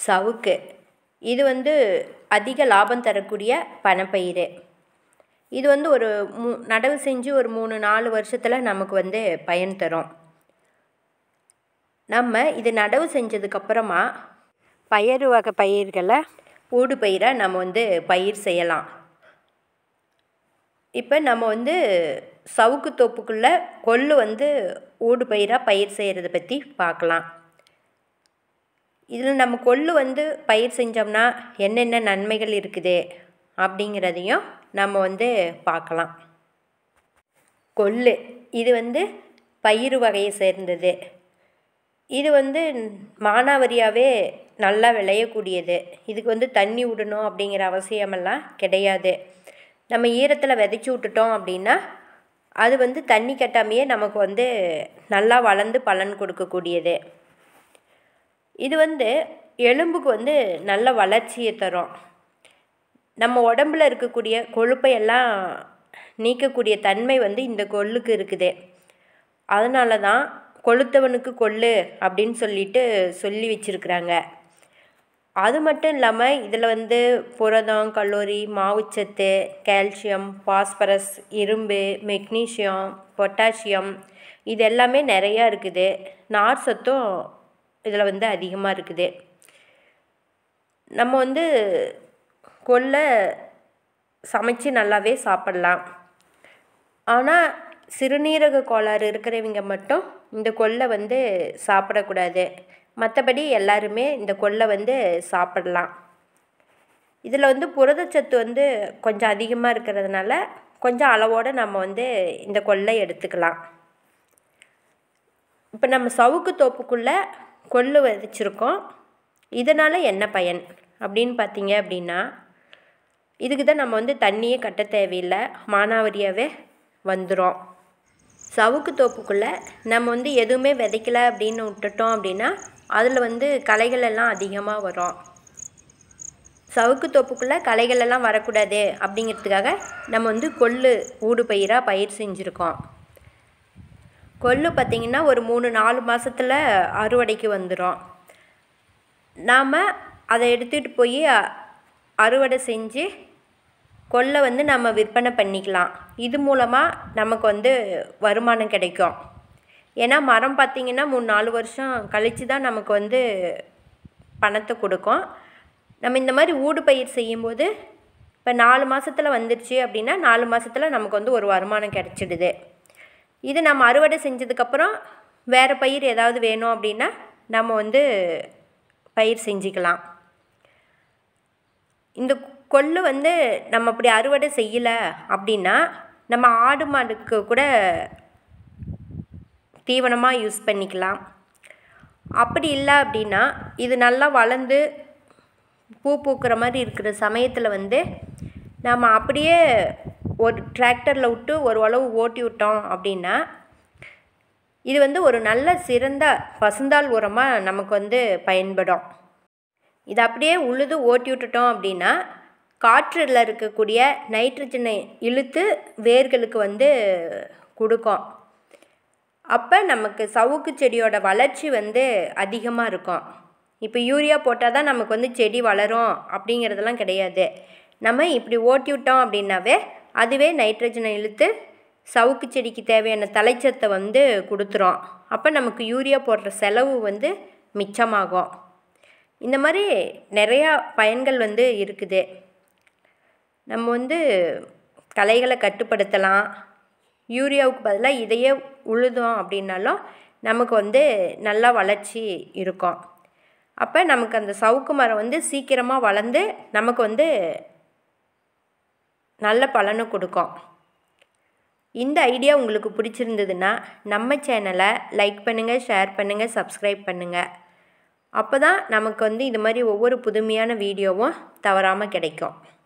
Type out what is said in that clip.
சவுக்கு இது வந்து அதிக லாபம் தரக்கூடிய பணப்பயிர் இது வந்து ஒரு மூ நடவு செஞ்சு ஒரு மூணு நாலு வருஷத்தில் நமக்கு வந்து பயன் தரும் நம்ம இது நடவு செஞ்சதுக்கப்புறமா பயறு வகை பயிர்களை ஊடு பயிராக நம்ம வந்து பயிர் செய்யலாம் இப்போ நம்ம வந்து சவுக்கு தோப்புக்குள்ளே கொள்ளு வந்து ஊடு பயிராக பயிர் செய்கிறத பற்றி பார்க்கலாம் இதில் நம்ம கொள்ளு வந்து பயிர் செஞ்சோம்னா என்னென்ன நன்மைகள் இருக்குது அப்படிங்கிறதையும் நம்ம வந்து பார்க்கலாம் கொள்ளு இது வந்து பயிறு வகையை சேர்ந்தது இது வந்து மானாவரியாகவே நல்லா விளையக்கூடியது இதுக்கு வந்து தண்ணி விடணும் அப்படிங்கிற அவசியமெல்லாம் கிடையாது நம்ம ஈரத்தில் விதைச்சி விட்டுட்டோம் அப்படின்னா அது வந்து தண்ணி கட்டாமையே நமக்கு வந்து நல்லா வளர்ந்து பலன் கொடுக்கக்கூடியது இது வந்து எலும்புக்கு வந்து நல்ல வளர்ச்சியை தரும் நம்ம உடம்புல இருக்கக்கூடிய கொழுப்பை எல்லாம் நீக்கக்கூடிய தன்மை வந்து இந்த கொள்ளுக்கு இருக்குது அதனால தான் கொளுத்தவனுக்கு கொள்ளு அப்படின்னு சொல்லிட்டு சொல்லி வச்சுருக்குறாங்க அது மட்டும் இல்லாமல் இதில் வந்து புரதம் கல்லூரி மாவுச்சத்து கால்சியம் பாஸ்பரஸ் இரும்பு மெக்னீஷியம் பொட்டாசியம் இது எல்லாமே நிறையா இருக்குது நார் சத்தும் இதில் வந்து அதிகமாக இருக்குது நம்ம வந்து கொள்ளை சமைச்சு நல்லாவே சாப்பிட்லாம் ஆனால் சிறுநீரக கோளாறு இருக்கிறவங்க மட்டும் இந்த கொள்ளை வந்து சாப்பிடக்கூடாது மற்றபடி எல்லாருமே இந்த கொள்ளை வந்து சாப்பிடலாம் இதில் வந்து புரதச்சத்து வந்து கொஞ்சம் அதிகமாக இருக்கிறதுனால கொஞ்சம் அளவோடு நம்ம வந்து இந்த கொள்ளை எடுத்துக்கலாம் இப்போ நம்ம சவுக்கு தோப்புக்குள்ளே கொள்ளு விதைச்சிருக்கோம் இதனால் என்ன பயன் அப்படின்னு பார்த்தீங்க அப்படின்னா இதுக்கு தான் நம்ம வந்து தண்ணியே கட்ட தேவையில்லை மானாவரியாகவே வந்துடும் சவுக்கு தோப்புக்குள்ளே நம்ம வந்து எதுவுமே விதைக்கல அப்படின்னு விட்டுட்டோம் அப்படின்னா அதில் வந்து களைகள் எல்லாம் அதிகமாக வரும் சவுக்கு தோப்புக்குள்ளே களைகள் எல்லாம் வரக்கூடாது அப்படிங்கிறதுக்காக நம்ம வந்து கொள்ளு ஊடு பயிராக பயிர் செஞ்சுருக்கோம் கொள்ளு பார்த்திங்கன்னா ஒரு மூணு நாலு மாதத்தில் அறுவடைக்கு வந்துடும் நாம் அதை எடுத்துகிட்டு போய் அறுவடை செஞ்சு கொள்ளை வந்து நம்ம விற்பனை பண்ணிக்கலாம் இது மூலமாக நமக்கு வந்து வருமானம் கிடைக்கும் ஏன்னா மரம் பார்த்திங்கன்னா மூணு நாலு வருஷம் கழித்து தான் நமக்கு வந்து பணத்தை கொடுக்கும் நம்ம இந்த மாதிரி ஊடு பயிர் செய்யும்போது இப்போ நாலு மாதத்தில் வந்துடுச்சு அப்படின்னா நாலு மாதத்தில் நமக்கு வந்து ஒரு வருமானம் கிடச்சிடுது இது நம்ம அறுவடை செஞ்சதுக்கப்புறம் வேறு பயிர் ஏதாவது வேணும் அப்படின்னா நம்ம வந்து பயிர் செஞ்சுக்கலாம் இந்த கொள்ளு வந்து நம்ம அப்படி அறுவடை செய்யலை அப்படின்னா நம்ம ஆடு மாடுக்கு கூட தீவனமாக யூஸ் பண்ணிக்கலாம் அப்படி இல்லை அப்படின்னா இது நல்லா வளர்ந்து பூ பூக்கிற மாதிரி இருக்கிற சமயத்தில் வந்து நம்ம அப்படியே ஒரு டிராக்டரில் விட்டு ஒரு உழவு ஓட்டி விட்டோம் அப்படின்னா இது வந்து ஒரு நல்ல சிறந்த பசுந்தாள் உரமாக நமக்கு வந்து பயன்படும் இது அப்படியே உழுது ஓட்டி விட்டுட்டோம் அப்படின்னா காற்றில் இருக்கக்கூடிய நைட்ரஜனை இழுத்து வேர்களுக்கு வந்து கொடுக்கும் அப்போ நமக்கு சவுக்கு செடியோட வளர்ச்சி வந்து அதிகமாக இருக்கும் இப்போ யூரியா போட்டால் தான் நமக்கு வந்து செடி வளரும் அப்படிங்கிறதெல்லாம் கிடையாது நம்ம இப்படி ஓட்டி விட்டோம் அப்படின்னாவே அதுவே நைட்ரஜனை இழுத்து சவுக்கு செடிக்கு தேவையான தலைச்சத்தை வந்து கொடுத்துரும் அப்போ நமக்கு யூரியா போடுற செலவு வந்து மிச்சமாகும் இந்த மாதிரி நிறையா பயன்கள் வந்து இருக்குது நம்ம வந்து களைகளை கட்டுப்படுத்தலாம் யூரியாவுக்கு பதிலாக இதையே உழுதோம் அப்படின்னாலும் நமக்கு வந்து நல்லா வளர்ச்சி இருக்கும் அப்போ நமக்கு அந்த சவுக்கு மரம் வந்து சீக்கிரமாக வளர்ந்து நமக்கு வந்து நல்ல பலனை கொடுக்கும் இந்த ஐடியா உங்களுக்கு பிடிச்சிருந்ததுன்னா நம்ம சேனலை லைக் பண்ணுங்கள் ஷேர் பண்ணுங்கள் சப்ஸ்கிரைப் பண்ணுங்கள் அப்போ தான் நமக்கு வந்து இது மாதிரி ஒவ்வொரு புதுமையான வீடியோவும் தவறாமல் கிடைக்கும்